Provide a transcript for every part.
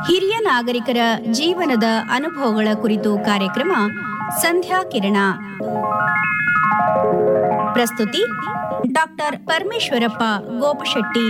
ಹಿರಿಯ ನಾಗರಿಕರ ಜೀವನದ ಅನುಭವಗಳ ಕುರಿತು ಕಾರ್ಯಕ್ರಮ ಸಂಧ್ಯಾ ಕಿರಣ ಪ್ರಸ್ತುತಿ ಡಾಕ್ಟರ್ ಪರಮೇಶ್ವರಪ್ಪ ಗೋಪಶೆಟ್ಟಿ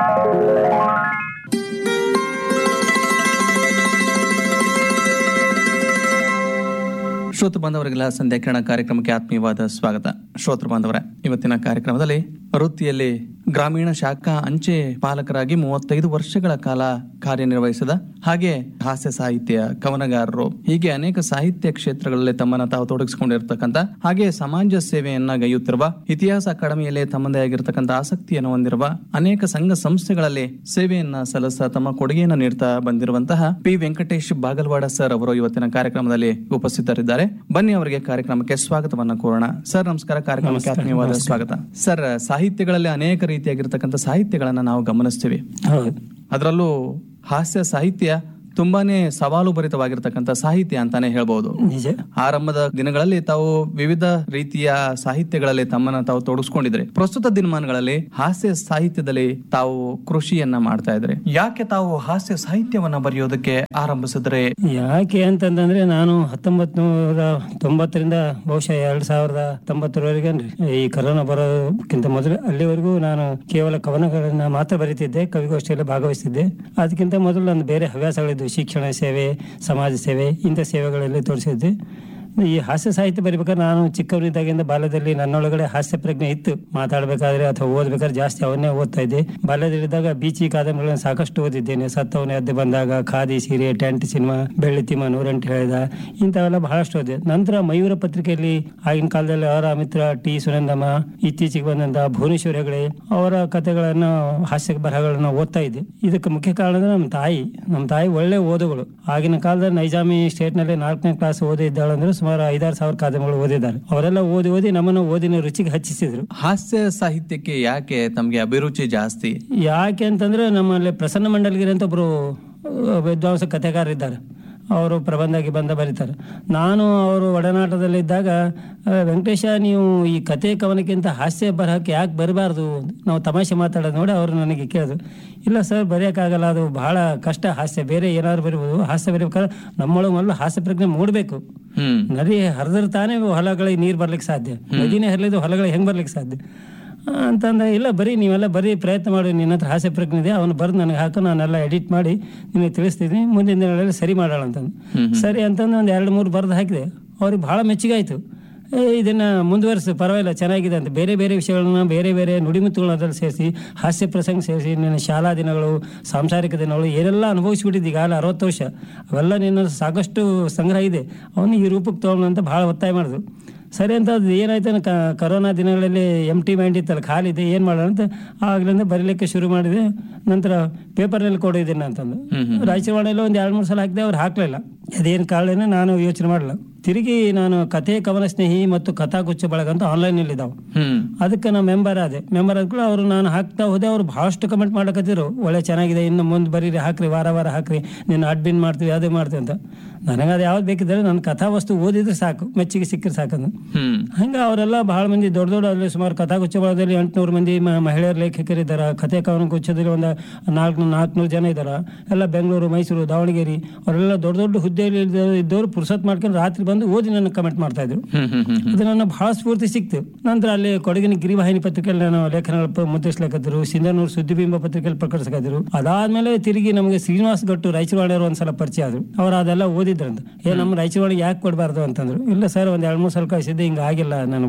ಶ್ರೋತೃ ಬಾಂಧವರಿಗೆಲ್ಲ ಸಂಧ್ಯಾ ಕಿರಣ ಕಾರ್ಯಕ್ರಮಕ್ಕೆ ಆತ್ಮೀಯವಾದ ಸ್ವಾಗತ ಶ್ರೋತೃ ಬಾಂಧವರ ಇವತ್ತಿನ ಕಾರ್ಯಕ್ರಮದಲ್ಲಿ ವೃತ್ತಿಯಲ್ಲಿ ಗ್ರಾಮೀಣ ಶಾಖಾ ಅಂಚೆ ಪಾಲಕರಾಗಿ ಮೂವತ್ತೈದು ವರ್ಷಗಳ ಕಾಲ ಕಾರ್ಯನಿರ್ವಹಿಸಿದ ಹಾಗೆ ಹಾಸ್ಯ ಸಾಹಿತ್ಯ ಕವನಗಾರರು ಹೀಗೆ ಅನೇಕ ಸಾಹಿತ್ಯ ಕ್ಷೇತ್ರಗಳಲ್ಲಿ ತಮ್ಮನ್ನ ತಾವು ತೊಡಗಿಸಿಕೊಂಡಿರ್ತಕ್ಕಂಥ ಹಾಗೆ ಸಮಾಜ ಸೇವೆಯನ್ನ ಗೈಯುತ್ತಿರುವ ಇತಿಹಾಸ ಅಕಾಡೆಮಿಯಲ್ಲಿ ತಮ್ಮದೇ ಆಗಿರತಕ್ಕಂಥ ಆಸಕ್ತಿಯನ್ನು ಹೊಂದಿರುವ ಅನೇಕ ಸಂಘ ಸಂಸ್ಥೆಗಳಲ್ಲಿ ಸೇವೆಯನ್ನ ಸಲ್ಲಿಸ ತಮ್ಮ ಕೊಡುಗೆಯನ್ನು ನೀಡ್ತಾ ಬಂದಿರುವಂತಹ ಪಿ ವೆಂಕಟೇಶ್ ಬಾಗಲವಾಡ ಸರ್ ಅವರು ಇವತ್ತಿನ ಕಾರ್ಯಕ್ರಮದಲ್ಲಿ ಉಪಸ್ಥಿತರಿದ್ದಾರೆ ಬನ್ನಿ ಅವರಿಗೆ ಕಾರ್ಯಕ್ರಮಕ್ಕೆ ಸ್ವಾಗತವನ್ನ ಕೋರೋಣ ಸರ್ ನಮಸ್ಕಾರ ಕಾರ್ಯಕ್ರಮಕ್ಕೆ ಆತ್ಮೀಯವಾದ ಸ್ವಾಗತ ಸರ್ ಸಾಹಿತ್ಯಗಳಲ್ಲಿ ಅನೇಕ ರೀತಿಯಾಗಿರ್ತಕ್ಕಂಥ ಸಾಹಿತ್ಯಗಳನ್ನ ನಾವು ಗಮನಿಸ್ತೀವಿ ಹೌದು ಅದರಲ್ಲೂ ಹಾಸ್ಯ ಸಾಹಿತ್ಯ ತುಂಬಾನೇ ಸವಾಲು ಭರಿತವಾಗಿರ್ತಕ್ಕಂಥ ಸಾಹಿತ್ಯ ಅಂತಾನೆ ಹೇಳ್ಬಹುದು ನಿಜ ಆರಂಭದ ದಿನಗಳಲ್ಲಿ ತಾವು ವಿವಿಧ ರೀತಿಯ ಸಾಹಿತ್ಯಗಳಲ್ಲಿ ತಮ್ಮನ್ನ ತಾವು ತೊಡಗಿಸ್ಕೊಂಡಿದ್ರೆ ಪ್ರಸ್ತುತ ದಿನಮಾನಗಳಲ್ಲಿ ಹಾಸ್ಯ ಸಾಹಿತ್ಯದಲ್ಲಿ ತಾವು ಕೃಷಿಯನ್ನ ಮಾಡ್ತಾ ಇದ್ರೆ ಯಾಕೆ ತಾವು ಹಾಸ್ಯ ಸಾಹಿತ್ಯವನ್ನ ಬರೆಯೋದಕ್ಕೆ ಆರಂಭಿಸಿದ್ರೆ ಯಾಕೆ ಅಂತಂದ್ರೆ ನಾನು ಹತ್ತೊಂಬತ್ ನೂರ ತೊಂಬತ್ತರಿಂದ ಬಹುಶಃ ಎರಡ್ ಸಾವಿರದ ತೊಂಬತ್ತರವರೆಗೆ ಈ ಕರೋನಾ ಬರೋಕ್ಕಿಂತ ಮೊದಲು ಅಲ್ಲಿವರೆಗೂ ನಾನು ಕೇವಲ ಕವನಗಳನ್ನ ಮಾತ್ರ ಬರೀತಿದ್ದೆ ಕವಿಗೋಷ್ಠಿಯಲ್ಲಿ ಭಾಗವಹಿಸ್ತಿದ್ದೆ ಅದಕ್ಕಿಂತ ಮೊದಲು ನನ್ನ ಬೇರೆ ಹವ್ಯಾಸಗಳಿದ್ವು ಶಿಕ್ಷಣ ಸೇವೆ ಸಮಾಜ ಸೇವೆ ಇಂಥ ಸೇವೆಗಳಲ್ಲಿ ತೋರಿಸಿದ್ದೆ ಈ ಹಾಸ್ಯ ಸಾಹಿತ್ಯ ಬರಿಬೇಕಾದ್ರೆ ನಾನು ಚಿಕ್ಕವನಿದ್ದಾಗಿಂದ ಬಾಲ್ಯದಲ್ಲಿ ನನ್ನೊಳಗಡೆ ಹಾಸ್ಯ ಪ್ರಜ್ಞೆ ಇತ್ತು ಮಾತಾಡ್ಬೇಕಾದ್ರೆ ಅಥವಾ ಓದ್ಬೇಕಾದ್ರೆ ಜಾಸ್ತಿ ಅವನ್ನೇ ಓದ್ತಾ ಇದ್ದೆ ಬಾಲ್ಯದಲ್ಲಿದ್ದಾಗ ಬೀಚಿ ಕಾದಂಬರಿಗಳನ್ನು ಸಾಕಷ್ಟು ಓದಿದ್ದೇನೆ ಸತ್ತವನೇ ಅದ್ದೆ ಬಂದಾಗ ಖಾದಿ ಸೀರೆ ಟೆಂಟ್ ಸಿನಿಮಾ ಬೆಳ್ಳಿ ತಿಮ್ಮ ನೂರೆಂಟು ಹೇಳಿದ ಇಂಥವೆಲ್ಲ ಬಹಳಷ್ಟು ಓದಿದೆ ನಂತರ ಮಯೂರ ಪತ್ರಿಕೆಯಲ್ಲಿ ಆಗಿನ ಕಾಲದಲ್ಲಿ ಅವರ ಮಿತ್ರ ಟಿ ಸುನಂದಮ್ಮ ಇತ್ತೀಚೆಗೆ ಬಂದಂತ ಭುವನೇಶ್ವರ್ ಹೆಗಡೆ ಅವರ ಕಥೆಗಳನ್ನು ಹಾಸ್ಯ ಬರಹಗಳನ್ನು ಓದ್ತಾ ಇದ್ದೆ ಇದಕ್ಕೆ ಮುಖ್ಯ ಕಾರಣ ಅಂದ್ರೆ ನಮ್ಮ ತಾಯಿ ನಮ್ಮ ತಾಯಿ ಒಳ್ಳೆ ಓದುಗಳು ಆಗಿನ ಕಾಲದಲ್ಲಿ ನೈಜಾಮಿ ಸ್ಟೇಟ್ ನಲ್ಲಿ ನಾಲ್ಕನೇ ಕ್ಲಾಸ್ ಓದಿದ್ದಾಳೆ ಅಂದ್ರೆ ಸುಮಾರು ಐದಾರು ಸಾವಿರ ಕಾದಂಬರಿಗಳು ಓದಿದ್ದಾರೆ ಅವರೆಲ್ಲ ಓದಿ ಓದಿ ನಮ್ಮನ್ನು ಓದಿನ ರುಚಿಗೆ ಹಚ್ಚಿಸಿದ್ರು ಹಾಸ್ಯ ಸಾಹಿತ್ಯಕ್ಕೆ ಯಾಕೆ ತಮ್ಗೆ ಅಭಿರುಚಿ ಜಾಸ್ತಿ ಯಾಕೆ ಅಂತಂದ್ರೆ ನಮ್ಮಲ್ಲಿ ಪ್ರಸನ್ನ ಮಂಡಲಗಿರಿ ಅಂತ ಒಬ್ರು ಆ, ವಿದ್ವಾಂಸ ಕಥೆಗಾರರಿದ್ದಾರೆ ಅವರು ಪ್ರಬಂಧಕ್ಕೆ ಬಂದ ಬರೀತಾರೆ ನಾನು ಅವರು ಒಡನಾಟದಲ್ಲಿದ್ದಾಗ ಆ, ವೆಂಕಟೇಶ ನೀವು ಈ ಕತೆ ಕವನಕ್ಕಿಂತ ಹಾಸ್ಯ ಬರಹಕ್ಕೆ ಯಾಕೆ ಬರಬಾರ್ದು ನಾವು ತಮಾಷೆ ಮಾತಾಡೋದು ನೋಡಿ ಅವರು ನನಗೆ ಕೇಳಿದ್ರು ಇಲ್ಲ ಸರ್ ಬರೆಯೋಕ್ಕಾಗಲ್ಲ ಅದು ಬಹಳ ಕಷ್ಟ ಹಾಸ್ಯ ಬೇರೆ ಏನಾದ್ರು ಬರಿಬೋದು ಹಾಸ್ಯ ಬರೀಬೇಕಾದ್ರೆ ನಮ್ಮೊಳಗೆ ಮೊದಲು ಹಾಸ್ಯ ಪ್ರಜ್ಞೆ ಮೂಡಬೇಕು ಹ್ಮ್ ನದಿ ಹರಿದ್ರೆ ತಾನೇ ಹೊಲಗಳಿಗೆ ನೀರು ಬರ್ಲಿಕ್ಕೆ ಸಾಧ್ಯ ನದಿನೇ ಹರಿಲಿದ್ದು ಹೊಲಗಳಿಗೆ ಹೆಂಗ್ ಬರ್ಲಿಕ್ಕೆ ಸಾಧ್ಯ ಆ, ಅಂತಂದ ಇಲ್ಲ ಬರೀ ನೀವೆಲ್ಲ ಬರೀ ಪ್ರಯತ್ನ ಮಾಡಿ ನಿನ್ನ ಹತ್ರ ಹಾಸ್ಯ ಪ್ರಜ್ಞೆ ಇದೆ ಅವನು ಬರೆದು ನನಗೆ ಹಾಕು ನಾನೆಲ್ಲ ಎಡಿಟ್ ಮಾಡಿ ನಿನಗೆ ತಿಳಿಸ್ತೀನಿ ಮುಂದಿನ ದಿನಗಳಲ್ಲಿ ಸರಿ ಮಾಡೋಣ ಅಂತಂದು ಸರಿ ಅಂತಂದು ಒಂದು ಎರಡು ಮೂರು ಬರೆದು ಹಾಕಿದೆ ಅವ್ರಿಗೆ ಭಾಳ ಮೆಚ್ಚುಗೆ ಆಯಿತು ಏ ಇದನ್ನ ಮುಂದುವರಿಸು ಪರವಾಗಿಲ್ಲ ಚೆನ್ನಾಗಿದೆ ಅಂತ ಬೇರೆ ಬೇರೆ ವಿಷಯಗಳನ್ನ ಬೇರೆ ಬೇರೆ ನುಡಿಮುತ್ತುಗಳನ್ನ ಅದ್ರಲ್ಲಿ ಸೇರಿಸಿ ಹಾಸ್ಯ ಪ್ರಸಂಗ ಸೇರಿಸಿ ನಿನ್ನ ಶಾಲಾ ದಿನಗಳು ಸಾಂಸಾರಿಕ ದಿನಗಳು ಏನೆಲ್ಲ ಅನುಭವಿಸ್ಬಿಟ್ಟಿದ್ದು ಈಗಾಗಲೇ ಅರವತ್ತು ವರ್ಷ ಅವೆಲ್ಲ ನಿನ್ನ ಸಾಕಷ್ಟು ಸಂಗ್ರಹ ಇದೆ ಅವನು ಈ ರೂಪಕ್ಕೆ ತೊಗೊಳ್ಳೋಣ ಅಂತ ಭಾಳ ಒತ್ತಾಯ ಮಾಡಿದ್ರು ಸರಿ ಅಂತ ಅದು ಏನಾಯ್ತು ಕ ಕರೋನಾ ದಿನಗಳಲ್ಲಿ ಎಮ್ ಟಿ ಮೈಂಡ್ ಇತ್ತಲ್ಲ ಖಾಲಿದೆ ಏನು ಮಾಡೋಣ ಅಂತ ಆಗ್ಲಿಂದ ಬರೀಲಿಕ್ಕೆ ಶುರು ಮಾಡಿದೆ ನಂತರ ಪೇಪರ್ನಲ್ಲಿ ಕೊಡಿದ್ದೀನಿ ಅಂತಂದು ರಾಯಚೂರಿನಲ್ಲಿ ಒಂದು ಎರಡು ಮೂರು ಸಲ ಹಾಕಿದೆ ಅವ್ರು ಹಾಕಲಿಲ್ಲ ಅದೇನು ಕಾರಣ ನಾನು ಯೋಚನೆ ಮಾಡಲ್ಲ ತಿರುಗಿ ನಾನು ಕಥೆ ಕವನ ಸ್ನೇಹಿ ಮತ್ತು ಕಥಾಗುಚ್ಛ ಬಳಗ ಅಂತ ಆನ್ಲೈನಲ್ಲಿ ಇದಾವೆ ಹ್ಮ್ ಅದಕ್ಕೆ ನಾ ಮೆಂಬರ್ ಆದೆ ಮೆಂಬರ್ ಆದ್ಕೂಡ ಅವರು ನಾನು ಹಾಕ್ತಾ ಹೋದೆ ಅವ್ರು ಭಾಳಷ್ಟು ಕಮೆಂಟ್ ಮಾಡಕತ್ತಿದ್ರು ಒಳ್ಳೆ ಚೆನ್ನಾಗಿದೆ ಇನ್ನು ಮುಂದೆ ಬರೀರಿ ಹಾಕ್ರಿ ವಾರ ವಾರ ಹಾಕ್ರಿ ನೀನು ಅಡ್ಮಿನ್ ಮಾಡ್ತೀವಿ ಅದೇ ಮಾಡ್ತೀವಿ ಅಂತ ನನಗೆ ಅದು ಯಾವ್ದು ಬೇಕಿದ್ರೆ ನನ್ನ ಕಥಾ ವಸ್ತು ಓದಿದ್ರೆ ಸಾಕು ಮೆಚ್ಚುಗೆ ಸಿಕ್ಕರೆ ಸಾಕಂದು ಹ್ಮ್ ಹಂಗೆ ಅವರೆಲ್ಲ ಬಹಳ ಮಂದಿ ದೊಡ್ಡ ದೊಡ್ಡ ಅಲ್ಲಿ ಸುಮಾರು ಕಥಾಗುಚ್ಛ ಬಳಗದಲ್ಲಿ ಎಂಟುನೂರು ಮಂದಿ ಮ- ಮಹಿಳೆಯರ ಲೇಖಕರಿದ್ದಾರೆ ಕಥೆ ಕವನ ಗುಚ್ಛದಲ್ಲಿ ಒಂದು ನಾಲ್ಕು ನಾಲ್ಕುನೂರು ಜನ ಇದ್ದಾರೆ ಎಲ್ಲ ಬೆಂಗಳೂರು ಮೈಸೂರು ದಾವಣಗೆರೆ ಅವರೆಲ್ಲ ದೊಡ್ಡ ದೊಡ್ಡ ಹುದ್ದೆಯಲ್ಲಿ ಇದ್ದವ್ರು- ಇದ್ದವರು ಪುರ್ಸತ್ ಮಾಡ್ಕೊಂಡು ರಾತ್ರಿ ಬಂದು ಓದಿ ನನಗೆ ಕಮೆಂಟ್ ಮಾಡ್ತಾ ಇದ್ರು ಹ್ಮ್ ಹ್ಮ್ ಹ್ಮ್ ಅದು ನನ್ನ ಬಹಳ ಸ್ಫೂರ್ತಿ ಸಿಕ್ತು ನಂತರ ಅಲ್ಲಿ ಕೊಡಗಿನ ಗಿರಿವಾಹಿನಿ ಪತ್ರಿಕೆಯಲ್ಲಿ ನಾನು ಲೇಖನಗಳು ಮುದ್ರಿಸ್ಲಿಕ್ಕದ್ರು ಸಿಂಧನೂರು ಸುದ್ದಿಬಿಂಬ ಪತ್ರಿಕೆಯಲ್ಲಿ ಪ್ರಕಟಿಸಕದ್ರು ಅದಾದ್ಮೇಲೆ ತಿರುಗಿ ನಮಗೆ ಶ್ರೀನಿವಾಸ್ ಗಟ್ಟು ರಾಯಚೂರು ವಾಣಿಯವರು ಒಂದ್ಸಲ ಪರಿಚಯ ಆದ್ರು ಅವ್ರು ಅದೆಲ್ಲ ಓದಿದ್ರಂತ ಏ ನಮ್ಮ ರಾಯಚೂರು ವಾಣಿಗೆ ಯಾಕೆ ಕೊಡಬಾರ್ದು ಅಂತಂದ್ರು ಇಲ್ಲ ಸರ್ ಒಂದ್ ಎರಡ್ ಮೂರು ಸಲ ಕಳಿಸಿದ್ದೆ ಹಿಂಗೆ ಆಗಿಲ್ಲ ನಾನು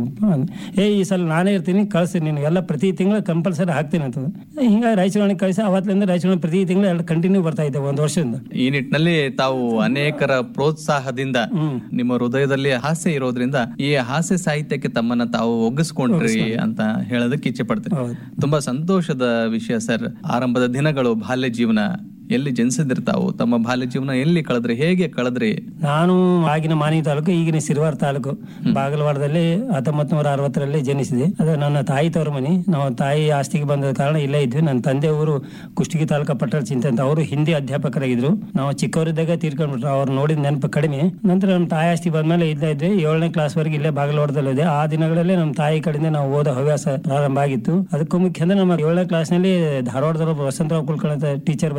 ಏ ಈ ಸಲ ನಾನೇ ಇರ್ತೀನಿ ಕಳಿಸಿ ನೀನು ಎಲ್ಲ ಪ್ರತಿ ತಿಂಗಳು ಕಂಪಲ್ಸರಿ ಹಾಕ್ತೀನಿ ಅಂತಂದು ಹಿಂಗಾಗಿ ರಾಯಚೂರು ವಾಣಿಗೆ ಕಳಿಸಿ ಅವತ್ತಿಂದ ರಾಯಚೂರು ವಾಣಿ ಪ್ರತಿ ತಿಂಗಳು ಎರಡು ಕಂಟಿನ್ಯೂ ಬರ್ತಾ ಇದ್ದೆ ಒಂದು ವರ್ಷದಿಂದ ಈ ನಿಟ್ಟಿನಲ್ಲಿ ತಾವು ಅನೇಕರ ಪ್ರೋತ್ಸಾಹದಿಂದ ನಿಮ್ಮ ಹೃದಯದಲ್ಲಿ ಹಾಸ್ಯ ಇರೋದ್ರಿಂದ ಈ ಹಾಸ್ಯ ಸಾಹಿತ್ಯಕ್ಕೆ ತಮ್ಮನ್ನ ತಾವು ಒಗ್ಗಿಸ್ಕೊಂಡ್ರಿ ಅಂತ ಹೇಳೋದಕ್ಕೆ ಇಚ್ಛೆ ಪಡ್ತೇನೆ ಹೌದು. ತುಂಬಾ ಸಂತೋಷದ ವಿಷಯ ಸರ್ ಆರಂಭದ ದಿನಗಳು ಬಾಲ್ಯ ಜೀವನ ಎಲ್ಲಿ ಜನಿಸಿದ್ರಿ ತಾವು ತಮ್ಮ ಬಾಲ್ಯ ಜೀವನ ಎಲ್ಲಿ ಕಳೆದ್ರಿ ಹೇಗೆ ಕಳೆದ್ರಿ ನಾನು ಆಗಿನ ಮಾನಿ ತಾಲೂಕು ಈಗಿನ ಸಿರುವಾರ ತಾಲೂಕು ಬಾಗಲವಾಡದಲ್ಲಿ ಹತ್ತೊಂಬತ್ ನೂರ ಅರವತ್ತರಲ್ಲಿ ಜನಿಸಿದೆ ಅದು ನನ್ನ ತಾಯಿ ತವರ ಮನೆ ನಾವು ತಾಯಿ ಆಸ್ತಿಗೆ ಬಂದ ಕಾರಣ ಇಲ್ಲೇ ಇದ್ವಿ ನನ್ನ ತಂದೆ ಊರು ಕುಷ್ಟಗಿ ತಾಲೂಕು ಪಟ್ಟಣ ಚಿಂತೆ ಅಂತ ಅವರು ಹಿಂದಿ ಅಧ್ಯಾಪಕರಾಗಿದ್ರು ನಾವು ಚಿಕ್ಕವರಿದ್ದಾಗ ತೀರ್ಕೊಂಡ್ಬಿಟ್ರು ಅವ್ರು ನೋಡಿದ ನೆನಪು ಕಡಿಮೆ ನಂತರ ನಮ್ಮ ತಾಯಿ ಆಸ್ತಿ ಬಂದ್ಮೇಲೆ ಇಲ್ಲೇ ಇದ್ವಿ ಏಳನೇ ಕ್ಲಾಸ್ ವರೆಗೆ ಇಲ್ಲೇ ಬಾಗಲವಾಡದಲ್ಲಿ ಇದೆ ಆ ದಿನಗಳಲ್ಲಿ ನಮ್ಮ ತಾಯಿ ಕಡೆಯಿಂದ ನಾವು ಓದೋ ಹವ್ಯಾಸ ಪ್ರಾರಂಭ ಆಗಿತ್ತು ಅದಕ್ಕೂ ಮುಖ್ಯ ಅಂದ್ರೆ ನಮ್ಮ ಏಳನೇ ಕ್ಲಾಸ್ನಲ್ಲಿ ಧಾರವಾಡದಲ್ಲಿ ಒಬ್ಬ ವಸಂತರಾವ್ ಕುಲಕರ್ಣಿ ಅಂತ ಟೀಚರ್ ಬಂದಿದ್ರು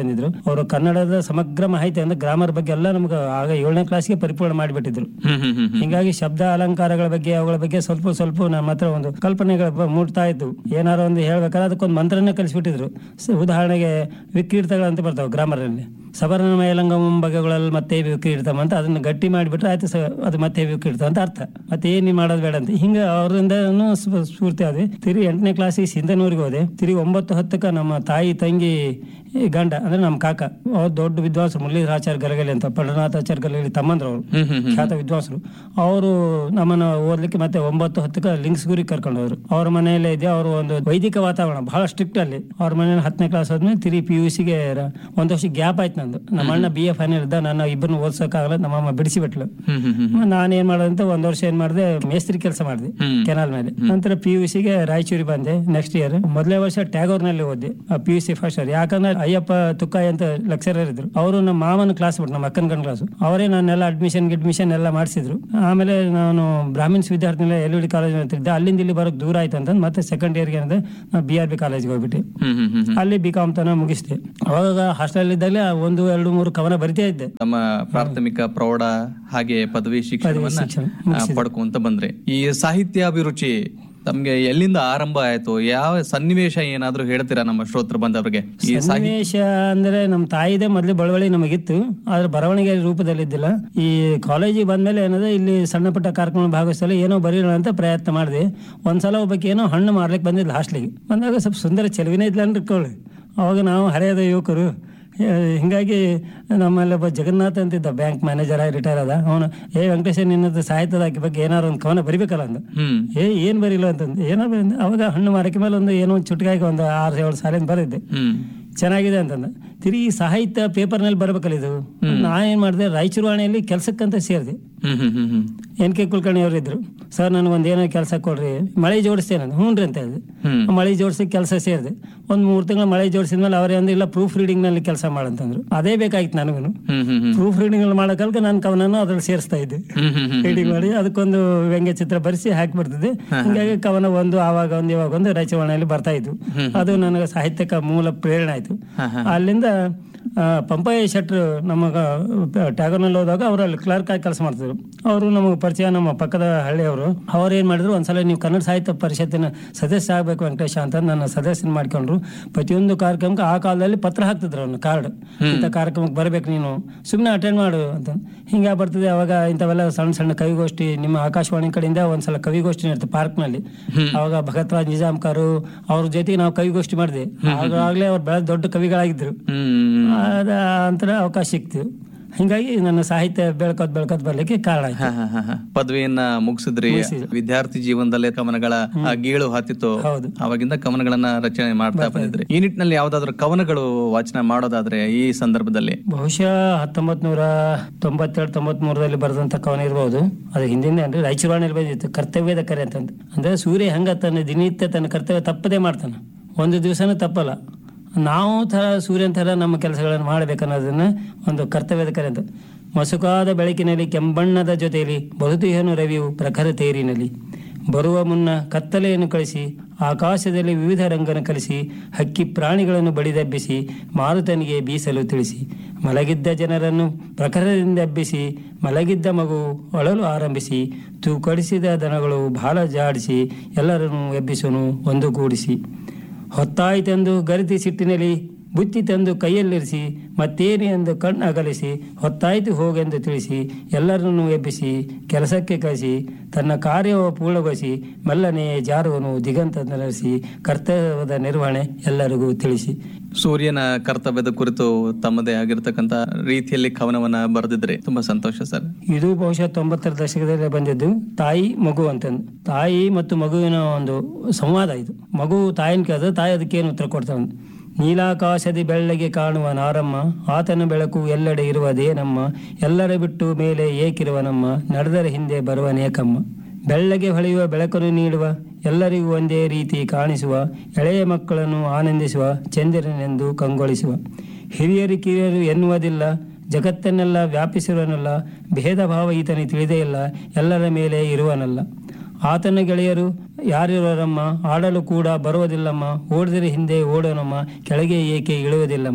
ಅವರು ಕನ್ನಡದ ಸಮಗ್ರ ಮಾಹಿತಿ ಅಂದ್ರೆ ಗ್ರಾಮರ್ ಬಗ್ಗೆ ಎಲ್ಲ ನಮ್ಗೆ ಆಗ ಏಳನೇ ಕ್ಲಾಸ್ಗೆ ಪರಿಪೂರ್ಣ ಮಾಡಿಬಿಟ್ಟಿದ್ರು ಹ್ಮ್ ಹ್ಮ್ ಹ್ಮ್ ಹ್ಮ್ ಹಿಂಗಾಗಿ ಶಬ್ದ ಅಲಂಕಾರಗಳ ಬಗ್ಗೆ ಅವುಗಳ ಬಗ್ಗೆ ಸ್ವಲ್ಪ ಸ್ವಲ್ಪ ನಮ್ಮ ಹತ್ರ ಒಂದು ಕಲ್ಪನೆಗಳು ಬ- ಮೂಡ್ತಾ ಇತ್ತು ಏನಾರ ಒಂದು ಹೇಳ್ಬೇಕಾದ್ರೆ ಅದಕ್ಕೊಂದು ಮಂತ್ರನೇ ಕಲಿಸ್ಬಿಟ್ಟಿದ್ರು ಸ- ಉದಾಹರಣೆಗೆ ವಿಕೀರ್ತಗಳು ಅಂತ ಬರ್ತಾವೆ ಗ್ರಾಮರಲ್ಲಿ ಸವರ್ಣ ಮೇಲಂಗಮ ಬಗೆಗಳಲ್ಲಿ ಮತ್ತೆ ವಿಕೀರ್ತಮ ಅಂತ ಅದನ್ನ ಗಟ್ಟಿ ಮಾಡಿಬಿಟ್ರೆ ಆಯ್ತು ಸ ಅದು ಮತ್ತೆ ವಿಕೀರ್ತ ಅಂತ ಅರ್ಥ ಮತ್ತೆ ಏನು ಮಾಡೋದು ಬೇಡ ಅಂತ ಹಿಂಗೆ ಅವರಿಂದ ಸ್ಫೂರ್ತಿ ಆದ್ವಿ ತಿರುಗಿ ಎಂಟನೇ ಕ್ಲಾಸಿಗೆ ಸಿಂಧನೂರಿಗೆ ಹೋದೆ ತಿರುಗಿ ಒಂಬತ್ತು ಹತ್ತಕ್ಕೆ ನಮ್ಮ ತಾಯಿ ತಂಗಿ ಈ ಗಂಡ ಅಂದ್ರೆ ನಮ್ಮ ಕಾಕ ಅವ್ರು ದೊಡ್ಡ ವಿದ್ವಾಂಸರು ಮುರಳೀಧರಾಚಾರ್ಯ ಗಲಗಲಿ ಅಂತ ಪಂಡನಾಥಾಚಾರ್ಯ ಗಲಗಲಿ ತಮ್ಮಂದ್ರು ಅವರು ಹ್ಮ್ ಹ್ಮ್ ಹ್ಮ್ ಖ್ಯಾತ ವಿದ್ವಾಂಸರು ಅವರು ನಮ್ಮನ್ನ ಓದ್ಲಿಕ್ಕೆ ಮತ್ತೆ ಒಂಬತ್ತು ಹತ್ತಕ್ಕೆ ಲಿಂಕ್ಸ್ಗುರಿಗೆ ಕರ್ಕೊಂಡು ಹೋದ್ರು ಅವ್ರ ಮನೆಯಲ್ಲೇ ಇದೆ ಅವರು ಒಂದು ವೈದಿಕ ವಾತಾವರಣ ಬಹಳ ಸ್ಟ್ರಿಕ್ಟ್ ಅಲ್ಲಿ ಅವ್ರ ಮನೇಲಿ ಹತ್ತನೇ ಕ್ಲಾಸ್ ಆದ್ಮೇಲೆ ತಿರಿ ಪಿ ಯು ಸಿಗೆ ಒಂದು ವರ್ಷ ಗ್ಯಾಪ್ ಆಯ್ತು ನಂದು ನಮ್ಮ ಅಣ್ಣ ಬಿ ಎ ಫೈನಲ್ ಇದ್ದ ನಾನು ಇಬ್ಬರನ್ನ ಓದ್ಸೋಕ್ಕಾಗಲ್ಲ ನಮ್ಮಮ್ಮ ಬಿಡಿಸಿಬಿಟ್ಲು ಹ್ಮ್ ಹ್ಮ್ ಹ್ಮ್ ನಾನು ಏನ್ ಮಾಡೋದಂತ ಒಂದ್ ವರ್ಷ ಏನ್ ಮಾಡಿದೆ ಮೇಸ್ತ್ರಿ ಕೆಲಸ ಮಾಡಿದೆ ಹ್ಮ್. ಕೆನಾಲ್ ಮೇಲೆ ನಂತರ ಪಿ ಯು ಸಿಗೆ ರಾಯಚೂರಿಗೆ ಬಂದೆ ನೆಕ್ಸ್ಟ್ ಇಯರ್ ಮೊದಲೇ ವರ್ಷ ಟ್ಯಾಗೋರ್ ನಲ್ಲಿ ಓದಿದೆ P U C first year ಯಾಕಂದ್ರೆ ಅಯ್ಯಪ್ಪ ತುಕ್ಕಾಯಿ ಅಂತ ಲೆಕ್ಚರರ್ ಇದ್ರು ಅವರು ನಮ್ಮ ಮಾಮನ ಕ್ಲಾಸ್ ಬಿಟ್ಟು ನಮ್ಮ ಅಕ್ಕನ ಗಂಡ ಕ್ಲಾಸ್ ಅವರೇ ನಾನೆಲ್ಲ ಅಡ್ಮಿಷನ್ ಗಿಡ್ಮಿಷನ್ ಎಲ್ಲ ಮಾಡಿಸಿದ್ರು ಆಮೇಲೆ ನಾನು ಬ್ರಾಹ್ಮಿನ್ಸ್ ವಿದ್ಯಾರ್ಥಿನಿಲ ಎಲ್ ಡಿ ಕಾಲೇಜ್ ಅಂತ ಇದ್ದೆ ಅಲ್ಲಿಂದ ಇಲ್ಲಿ ಬರೋಕ್ ದೂರ ಆಯ್ತು ಅಂತ ಮತ್ತೆ ಸೆಕೆಂಡ್ ಇಯರ್ಗೆ ಏನಂದ್ರೆ ನಾನು ಬಿ ಆರ್ ಬಿ ಕಾಲೇಜ್ಗೆ ಹೋಗ್ಬಿಟ್ಟೆ ಹ್ಮ್ ಹ್ಮ್ ಹ್ಮ್ ಹ್ಮ್ ಅಲ್ಲಿ ಬಿ ಕಾಮ್ ತನ ಮುಗಿಸ್ದೆ ಅವಾಗ ಹಾಸ್ಟೆಲ್ ಇದ್ದಾಗಲೇ ಒಂದು ಎರಡು ಮೂರು ಕವನ ಬರಿತಾ ಇದ್ದೆ ತಮ್ಮ ಪ್ರಾಥಮಿಕ ಪ್ರೌಢ ಹಾಗೆ ಪದವಿ ಶಿಕ್ಷಣವನ್ನ ಶಿಕ್ಷಣ ಆ, ಪಡ್ಕೊಂತ ಬಂದ್ರೆ ಈ ಸಾಹಿತ್ಯ ಅಭಿರುಚಿ ತಮ್ಗೆ ಎಲ್ಲಿಂದ ಆರಂಭ ಆಯ್ತು ಯಾವ ಸನ್ನಿವೇಶ ಏನಾದ್ರೂ ಹೇಳ್ತೀರಾ ನಮ್ಮ ಶ್ರೋತೃ ಬಂದವರಿಗೆ ಈ ಸಾಹಿತ್ಯ ಸನ್ನಿವೇಶ ಅಂದ್ರೆ ನಮ್ಮ ತಾಯಿದೆ ಮೊದಲು ಬಳವಳಿ ನಮಗಿತ್ತು ಆದ್ರೆ ಬರವಣಿಗೆ ರೂಪದಲ್ಲಿ ಇದ್ದಿಲ್ಲ ಈ ಕಾಲೇಜಿಗೆ ಬಂದ್ಮೇಲೆ ಏನದ ಇಲ್ಲಿ ಸಣ್ಣ ಪುಟ್ಟ ಕಾರ್ಯಕ್ರಮ ಭಾಗವಹಿಸಲು ಏನೋ ಬರೀಲ್ಲ ಅಂತ ಪ್ರಯತ್ನ ಮಾಡಿದೆ ಒಂದ್ಸಲ ಒಬ್ಬಕ್ಕೆ ಏನೋ ಹಣ್ಣು ಮಾರ್ಲಿಕ್ಕೆ ಬಂದಿದ್ಲು ಹಾಸ್ಟ್ಲಿಗೆ ಬಂದಾಗ ಸ್ವಲ್ಪ ಸುಂದರ ಚೆಲುವಿನೇ ಇದ್ಲ ಅನ್ಕೊಳ್ಳಿ ಅವಾಗ ನಾವು ಹಳೆಯದ ಯುವಕರು ಏ, ಹಿಂಗಾಗಿ ನಮ್ಮಲ್ಲಿ ಒಬ್ಬ ಜಗನ್ನಾಥ್ ಅಂತಿದ್ದ ಬ್ಯಾಂಕ್ ಮ್ಯಾನೇಜರ್ ಆಗಿ ರಿಟೈರ್ ಆದ ಅವನು ಏ ವೆಂಕಟೇಶ ನಿನ್ನದು ಸಾಹಿತ್ಯದ ಆಕಿ ಬಗ್ಗೆ ಏನಾರು ಒಂದು ಕವನ ಬರಿಬೇಕಲ್ಲ ಅಂದ ಹ್ಮ್ ಏ ಏನ್ ಬರಿಲ್ಲ ಅಂತಂದು ಏನೋ ಬರೀ- ಅವಾಗ ಹಣ್ಣು ಮಾರಕ್ಕೆ ಮೇಲೆ ಒಂದು ಏನೋ ಒಂದು ಚುಟ್ಕಾಗಿ ಒಂದು ಆರು ಏಳು ಸಾಲಿಂದ ಬರೆದಿದ್ದೆ ಹ್ಮ್ ಚೆನ್ನಾಗಿದೆ ಅಂತಂದ ತಿರುಗಿ ಸಾಹಿತ್ಯ ಪೇಪರ್ನಲ್ಲಿ ಬರ್ಬೇಕಲ್ಲ ಇದು ನಾ ಏನ್ ಮಾಡಿದೆ ರಾಯಚೂರು ವಾಣಿಯಲ್ಲಿ ಕೆಲ್ಸಕ್ಕಂತ ಸೇರಿದೆ ಹ್ಮ್ ಹ್ಮ್ ಹ್ಮ್ ಹ್ಮ್ ಎನ್ ಕೆ ಕುಲಕರ್ಣಿ ಅವರು ಇದ್ರು ಸರ್ ನನಗೊಂದು ಏನೋ ಕೆಲಸ ಕೊಡ್ರಿ ಮಳೆ ಜೋಡಿಸ್ತೇನೆ ಹ್ಞೂ ರೀ ಅಂತ ಹೇಳಿದೆ ಹ್ಮ್ ಮಳೆ ಜೋಡಿಸಿ ಕೆಲಸ ಸೇರಿದೆ ಒಂದು ಮೂರು ತಿಂಗಳು ಮಳೆ ಜೋಡಿಸಿದ್ಮೇಲೆ ಅವರೇ ಅಂದ್ರೆ ಇಲ್ಲ ಪ್ರೂಫ್ ರೀಡಿಂಗ್ ನಲ್ಲಿ ಕೆಲಸ ಮಾಡಂತಂದ್ರು ಅದೇ ಬೇಕಾಗಿತ್ತು ನನಗೂ ಹ್ಮ್ ಹ್ಮ್ ಹ್ಮ್ ಪ್ರೂಫ್ ರೀಡಿಂಗ್ ಮಾಡೋಕಲ್ಕ ನಾನು ಕವನನ್ನು ಅದ್ರಲ್ಲಿ ಸೇರಿಸ್ತಾ ಇದ್ದೆ ಹ್ಮ್ ಹ್ಮ್ ಹ್ಮ್ ರೀಡಿಂಗ್ ಮಾಡಿ ಅದಕ್ಕೊಂದು ವ್ಯಂಗ್ಯ ಚಿತ್ರ ಬರೆಸಿ ಹಾಕಿಬಿಡ್ತಿದ್ದೆ ಹಿಂಗಾಗಿ ಕವನ ಒಂದು ಆವಾಗ ಒಂದು ಇವಾಗ ಒಂದು ರಾಯಚೂರಿನಲ್ಲಿ ಬರ್ತಾ ಇತ್ತು ಅದು ನನಗೆ ಸಾಹಿತ್ಯಕ ಮೂಲ ಪ್ರೇರಣೆ ಆಯ್ತು ಹಾ, ಹಾ. ಅಲ್ಲಿಂದ ಆ, ಪಂಪಯ್ಯ ಶೆಟ್ರು ನಮಗ ಟ್ಯಾಗರ್ನಲ್ಲಿ ಹೋದಾಗ ಅವರು ಅಲ್ಲಿ ಕ್ಲರ್ಕ್ ಆಗಿ ಕೆಲಸ ಮಾಡ್ತಿದ್ರು ಅವರು ನಮಗೆ ಪರಿಚಯ ನಮ್ಮ ಪಕ್ಕದ ಹಳ್ಳಿಯವರು ಅವ್ರು ಏನ್ ಮಾಡಿದ್ರು ಒಂದ್ಸಲ ನೀವು ಕನ್ನಡ ಸಾಹಿತ್ಯ ಪರಿಷತ್ತಿನ ಸದಸ್ಯ ಆಗ್ಬೇಕು ವೆಂಕಟೇಶ ಅಂತ ನನ್ನ ಸದಸ್ಯನ ಮಾಡ್ಕೊಂಡ್ರು ಪ್ರತಿಯೊಂದು ಕಾರ್ಯಕ್ರಮಕ್ಕೆ ಆ ಕಾಲದಲ್ಲಿ ಪತ್ರ ಹಾಕ್ತಿದ್ರು ಅವ್ನು ಕಾರ್ಡ್ ಇಂಥ ಕಾರ್ಯಕ್ರಮಕ್ಕೆ ಬರ್ಬೇಕು ನೀನು ಸುಮ್ಮನೆ ಅಟೆಂಡ್ ಮಾಡು ಅಂತ ಹಿಂಗೆ ಬರ್ತದೆ ಅವಾಗ ಇಂಥವೆಲ್ಲ ಸಣ್ಣ ಸಣ್ಣ ಕವಿಗೋಷ್ಠಿ ನಿಮ್ಮ ಆಕಾಶವಾಣಿ ಕಡೆಯಿಂದ ಒಂದ್ಸಲ ಕವಿಗೋಷ್ಠಿ ನಡೆಯುತ್ತೆ ಪಾರ್ಕ್ನಲ್ಲಿ ಅವಾಗ ಭಗತ್ ರಾಜ್ ನಿಜಾಮ್ಕಾರು ಅವ್ರ ಜೊತೆಗೆ ನಾವು ಕವಿಗೋಷ್ಠಿ ಮಾಡಿದೆ ಆಗಾಗ್ಲೇ ಅವ್ರು ಬೆಳೆದ ದೊಡ್ಡ ಕವಿಗಳಾಗಿದ್ರು ಹ್ಮ್ ಅದ ಅಂತರ ಅವಕಾಶ ಸಿಕ್ತು ಹಿಂಗಾಗಿ ನನ್ನ ಸಾಹಿತ್ಯ ಬೆಳ್ಕೋತ್ ಬೆಳ್ಕೋತ್ ಬರ್ಲಿಕ್ಕೆ ಕಾರಣ ಆಯ್ತು ಹ, ಹ, ಹ, ಹ. ಪದವಿಯನ್ನ ಮುಗಿಸಿದ್ರಿ ವಿದ್ಯಾರ್ಥಿ ಜೀವನದಲ್ಲೇ ಕವನಗಳ ಆ, ಗೀಳು ಹತ್ತಿತ್ತು ಹೌದು. ಅವಾಗಿಂದ ಕವನಗಳನ್ನ ರಚನೆ ಮಾಡ್ತಾ ಬಂದಿದ್ರಿ ಈ ನಿಟ್ಟಿನಲ್ಲಿ ಯಾವ್ದಾದ್ರು ಕವನಗಳು ವಾಚನ ಮಾಡೋದಾದ್ರೆ ಈ ಸಂದರ್ಭದಲ್ಲಿ ಬಹುಶಃ ಹತ್ತೊಂಬತ್ ನೂರ ತೊಂಬತ್ತೆರಡು ತೊಂಬತ್ ಮೂರರಲ್ಲಿ ಬರೆದಂತ ಕವನ ಇರಬಹುದು ಅದು ಹಿಂದಿಂದ ಅಂದ್ರೆ ರಾಯಚೂರಿನಲ್ಲಿ ಬಂದಿತ್ತು ಕರ್ತವ್ಯದ ಕರೆ ಅಂತಂದು ಅಂದ್ರೆ ಸೂರ್ಯ ಹೆಂಗ ತನ್ನ ದಿನನಿತ್ಯ ತನ್ನ ಕರ್ತವ್ಯ ತಪ್ಪದೇ ಮಾಡ್ತಾನೆ ಒಂದು ದಿವಸನೂ ತಪ್ಪಲ್ಲ ನಾವು ಥರ ಸೂರ್ಯನ ಥರ ನಮ್ಮ ಕೆಲಸಗಳನ್ನು ಮಾಡಬೇಕನ್ನೋದನ್ನ ಒಂದು ಕರ್ತವ್ಯದ ಕರೆ ಅಂತ ಮಸುಕಾದ ಬೆಳಕಿನಲ್ಲಿ ಕೆಂಬಣ್ಣದ ಜೊತೆಯಲ್ಲಿ ಬಹುದೇಹನು ರವಿಯು ಪ್ರಖರ ತೇರಿನಲ್ಲಿ ಬರುವ ಮುನ್ನ ಕತ್ತಲೆಯನ್ನು ಕಳಿಸಿ ಆಕಾಶದಲ್ಲಿ ವಿವಿಧ ರಂಗನ್ನು ಕಲಿಸಿ ಹಕ್ಕಿ ಪ್ರಾಣಿಗಳನ್ನು ಬಡಿದೆಬ್ಬಿಸಿ ಮಾರುತನಿಗೆ ಬೀಸಲು ತಿಳಿಸಿ ಮಲಗಿದ್ದ ಜನರನ್ನು ಪ್ರಖರದಿಂದ ಎಬ್ಬಿಸಿ ಮಲಗಿದ್ದ ಮಗು ಅಳಲು ಆರಂಭಿಸಿ ತೂಕಡಿಸಿದ ದನಗಳು ಬಾಲ ಜಾಡಿಸಿ ಎಲ್ಲರನ್ನು ಎಬ್ಬಿಸನು ಒಂದುಗೂಡಿಸಿ ಹೊತ್ತಾಯಿತೆಂದು ಗರಿತಿ ಸಿಟ್ಟಿನಲ್ಲಿ ಬುತ್ತಿ ತಂದು ಕೈಯಲ್ಲಿರಿಸಿ ಮತ್ತೇನೆ ಎಂದು ಕಣ್ಣು ಅಗಲಿಸಿ ಹೊತ್ತಾಯಿತು ಹೋಗೆಂದು ತಿಳಿಸಿ ಎಲ್ಲರನ್ನೂ ಎಬ್ಬಿಸಿ ಕೆಲಸಕ್ಕೆ ಕಳಿಸಿ ತನ್ನ ಕಾರ್ಯವ ಪೂರ್ಣಗೊಳಿಸಿ ಮೆಲ್ಲನೆ ಜಾರುವನು ದಿಗಂತ ನಡೆಸಿ ಕರ್ತವ್ಯದ ನಿರ್ವಹಣೆ ಎಲ್ಲರಿಗೂ ತಿಳಿಸಿ ಸೂರ್ಯನ ಕರ್ತವ್ಯದ ಕುರಿತು ತಮ್ಮದೇ ಆಗಿರ್ತಕ್ಕಂತ ರೀತಿಯಲ್ಲಿ ಕವನವನ್ನ ಬರೆದಿದ್ರಿ ತುಂಬಾ ಸಂತೋಷ ಸರ್ ಇದು ಬಹುಶಃ ತೊಂಬತ್ತರ ದಶಕದಲ್ಲಿ ಬಂದಿದ್ದು ತಾಯಿ ಮಗು ಅಂತಂದು ತಾಯಿ ಮತ್ತು ಮಗುವಿನ ಒಂದು ಸಂವಾದ ಇದು ಮಗು ತಾಯಿನ ಕೇಳಿದ್ರೆ ತಾಯಿ ಅದಕ್ಕೇನು ಉತ್ತರ ಕೊಡ್ತಾನೆ ನೀಲಾಕಾಶದಿ ಬೆಳ್ಳಗೆ ಕಾಣುವ ನಾರಮ್ಮ ಆತನ ಬೆಳಕು ಎಲ್ಲೆಡೆ ಇರುವುದೇನಮ್ಮ ಎಲ್ಲರ ಬಿಟ್ಟು ಮೇಲೆ ಏಕಿರುವ ನಮ್ಮ ನಡೆದರ ಹಿಂದೆ ಬರುವ ನೇಕಮ್ಮ ಬೆಳ್ಳಗೆ ಹೊಳೆಯುವ ಬೆಳಕನ್ನು ನೀಡುವ ಎಲ್ಲರಿಗೂ ಒಂದೇ ರೀತಿ ಕಾಣಿಸುವ ಎಳೆಯ ಮಕ್ಕಳನ್ನು ಆನಂದಿಸುವ ಚಂದಿರನೆಂದು ಕಂಗೊಳಿಸುವ ಹಿರಿಯರು ಕಿರಿಯರು ಎನ್ನುವುದಿಲ್ಲ ಜಗತ್ತನ್ನೆಲ್ಲ ವ್ಯಾಪಿಸಿರುವನಲ್ಲ ಭೇದ ಭಾವ ಈತನಿಗೆ ತಿಳಿದೇ ಇಲ್ಲ ಎಲ್ಲರ ಮೇಲೆ ಇರುವನಲ್ಲ ಆತನ ಗೆಳೆಯರು ಯಾರಿರೋರಮ್ಮ ಆಡಲು ಕೂಡ ಬರುವುದಿಲ್ಲಮ್ಮ ಓಡಿದರೆ ಹಿಂದೆ ಓಡೋನಮ್ಮ ಕೆಳಗೆ ಏಕೆ ಇಳುವುದಿಲ್ಲಮ್ಮ